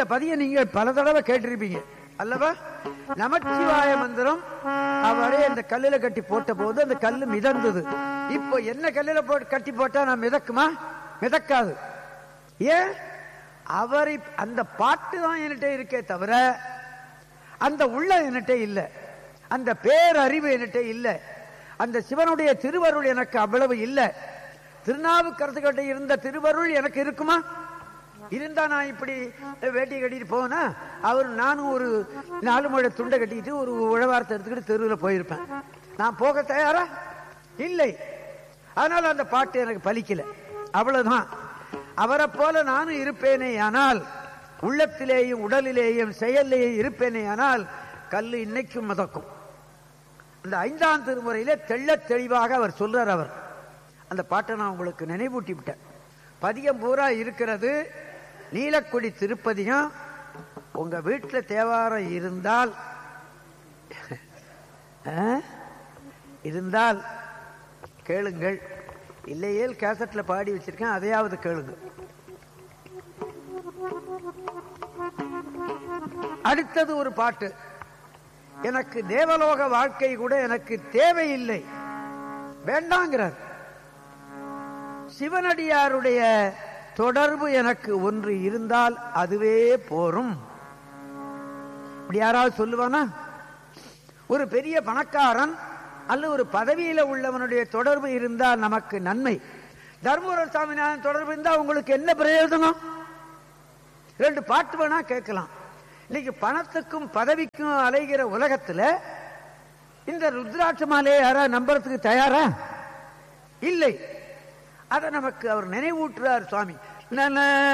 இந்த பதியை நீங்க பல தடவை கேட்டிருப்பீங்க அல்லவா நமச்சிவாய மந்திரம் அவரே அந்த கல்லுல கட்டி போட்ட போது அந்த கல்லு மிதந்தது இப்போ என்ன கல்லுல போட்டு கட்டி போட்டா நான் மிதக்குமா மிதக்காது ஏன் அவரை அந்த பாட்டு தான் என்கிட்ட இருக்கே தவிர அந்த உள்ள என்கிட்ட இல்லை அந்த பேரறிவு என்கிட்ட இல்லை அந்த சிவனுடைய திருவருள் எனக்கு அவ்வளவு இல்லை திருநாவுக்கரசுகிட்ட இருந்த திருவருள் எனக்கு இருக்குமா இருந்தா நான் இப்படி வேட்டி கட்டிட்டு போனா அவர் நானும் ஒரு நாலு முழை துண்டை கட்டிட்டு ஒரு உழவாரத்தை எடுத்துக்கிட்டு தெருவில் போயிருப்பேன் நான் போக தயாரா இல்லை அதனால அந்த பாட்டு எனக்கு பலிக்கல அவ்வளவுதான் அவரை போல நானும் இருப்பேனே ஆனால் உள்ளத்திலேயும் உடலிலேயும் செயல்லேயும் இருப்பேனே ஆனால் கல்லு இன்னைக்கும் மிதக்கும் இந்த ஐந்தாம் திருமுறையில தெள்ளத் தெளிவாக அவர் சொல்றார் அவர் அந்த பாட்டை நான் உங்களுக்கு நினைவூட்டி விட்டேன் பதியம் பூரா இருக்கிறது நீலக்குடி திருப்பதியும் உங்க வீட்டில் தேவாரம் இருந்தால் ஆ? இருந்தால் கேளுங்கள் இல்லையேல் கேசட்ல பாடி வச்சிருக்கேன் அதையாவது கேளுங்க அடுத்தது ஒரு பாட்டு எனக்கு தேவலோக வாழ்க்கை கூட எனக்கு தேவையில்லை வேண்டாங்கிறார் சிவனடியாருடைய தொடர்பு எனக்கு ஒன்று இருந்தால் அதுவே போரும் இப்படி யாராவது சொல்லுவானா ஒரு பெரிய பணக்காரன் அல்லது ஒரு பதவியில உள்ளவனுடைய தொடர்பு இருந்தால் நமக்கு நன்மை தர்மபுர சாமிநாதன் தொடர்பு இருந்தால் உங்களுக்கு என்ன பிரயோஜனம் ரெண்டு பாட்டு வேணா கேட்கலாம் இன்னைக்கு பணத்துக்கும் பதவிக்கும் அலைகிற உலகத்துல இந்த ருத்ராட்ச மாலையை யாரா நம்புறதுக்கு தயாரா இல்லை அதை நமக்கு அவர் நினைவூட்டுறார் சுவாமி நன